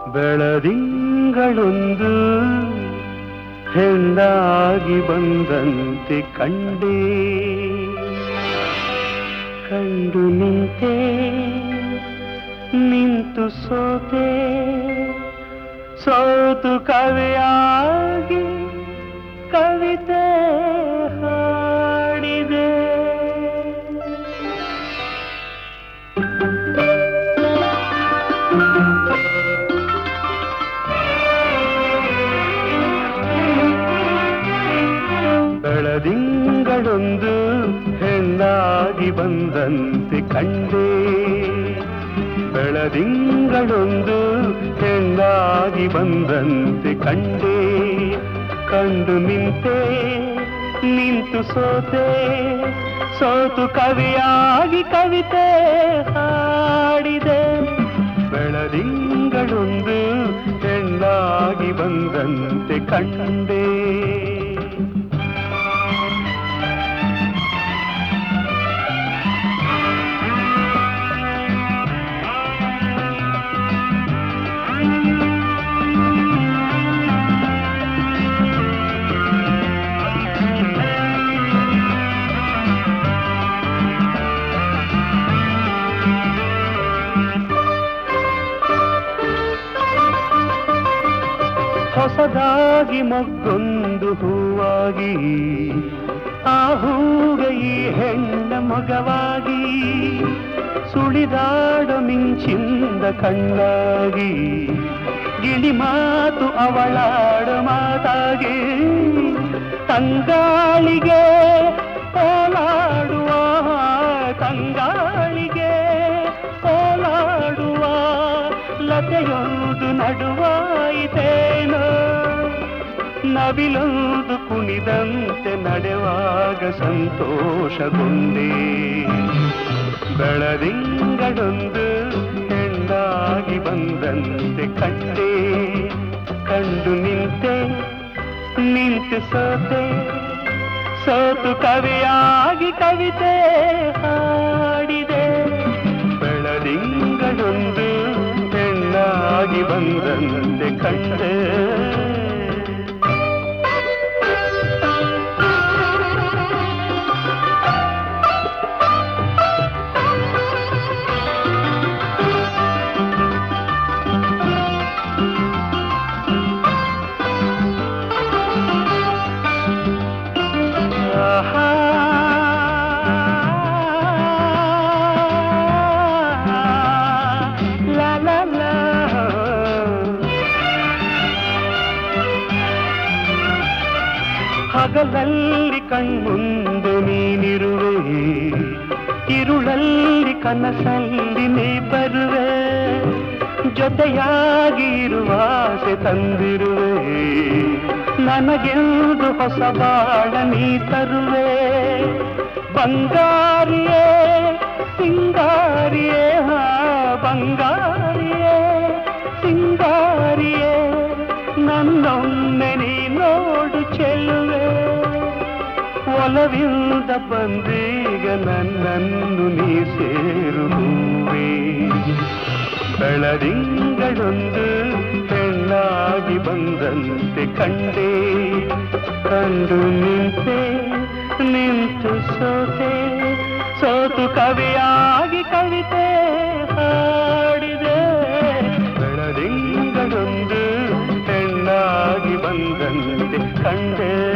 ಬೆಳದಿಂಗಳೊಂದು ಹೆಣ್ಣಾಗಿ ಬಂದಂತೆ ಕಂಡೇ ಕಂಡು ನಿಂತೆ ನಿಂತು ಸೋತೆ ಸೋತು ಕವಿಯಾಗಿ ಕವಿತೆ ಹಾಡಿದೆ ಬೆಳದಿಂಗಳೊಂದು ಹೆಣ್ಣಾಗಿ ಬಂದಂತೆ ಕಂಡೇ ಬೆಳದಿಂಗಳೊಂದು ಹೆಣ್ಣಾಗಿ ಬಂದಂತೆ ಕಂಡೇ ಕಂಡು ನಿಂತೆ ನಿಂತು ಸೋತೆ ಸೋತು ಕವಿಯಾಗಿ ಕವಿತೆ ಹಾಡಿದೆ ಬೆಳದಿಂಗಳೊಂದು ಹೆಣ್ಣಾಗಿ ಬಂದಂತೆ ಕಂಡೇ ಹೊಸದಾಗಿ ಮೊಗ್ಗೊಂದು ಹೂವಾಗಿ ಆ ಹೂಗೆ ಈ ಹೆಣ್ಣ ಮಗವಾಗಿ ಸುಳಿದಾಡ ಮಿಂಚಿಂದ ಕಣ್ಣಾಗಿ ಗಿಳಿ ಮಾತು ಅವಳಾಡ ಮಾತಾಗಿ ತಂಗಾಳಿಗೆ ಓಲಾಡುವ ತಂಗಾಳಿಗೆ ಓಲಾಡುವ ಲತೆಯೊಂದು ನಡುವಾಯಿತೇನೋ ನವಿಲೊಂದು ಕುಣಿದಂತೆ ನಡೆವಾಗ ಸಂತೋಷಗೊಂಡೆ ಬೆಳದಿಂಗಳೊಂದು ಹೆಣ್ಣಾಗಿ ಬಂದಂತೆ ಕಂಡೆ ಕಂಡು ನಿಂತೆ ನಿಂತು ಸೋತೆ ಸೋತು ಕವಿಯಾಗಿ ಕವಿತೆ ಹಾಡಿದೆ ಬೆಳದಿಂಗಳೊಂದು ಹೆಣ್ಣಾಗಿ ಬಂದಂತೆ ಕಂಡೆ ಆಹಾ. ಲಾ ಲಾ ಲಾ. ಹಗಲಲ್ಲಿ ಕಣ್ಮುಂದೆ ನೀನಿರುವೆ ಇರುಳಲ್ಲಿ ಕನಸಲ್ಲಿ ನೀ ಬರುವೆ ಜೊತೆಯಾಗಿ ಇರುವ ಆಸೆ ತಂದಿರುವೆ ನನಗೆಂದು ಹೊಸ ಬಾಳ ನೀ ತರುವೆ ಬಂಗಾರಿಯೇ ಸಿಂಗಾರಿಯೇ ಹಾ ಬಂಗಾರಿಯೇ ಸಿಂಗಾರಿಯೇ ನನ್ನೊಮ್ಮೆ ನೀ ನೋಡು ಚೆಲುವೆ ಒಲವಿಂದ ಬಂದೀಗ ನನ್ನನ್ನು ನೀ ಸೇರುವೆ ಬೆಳದಿಂಗಳೊಂದು ಹೆಣ್ಣಾಗಿ ಬಂದಂತೆ ಕಂಡೆ ಕಂಡು ನಿಂತೆ ನಿಂತು ಸೋತೆ ಸೋತು ಕವಿಯಾಗಿ ಕವಿತೆ ಹಾಡಿದೆ ಬೆಳದಿಂಗಳೊಂದು ಹೆಣ್ಣಾಗಿ ಬಂದಂತೆ ಕಂಡೆ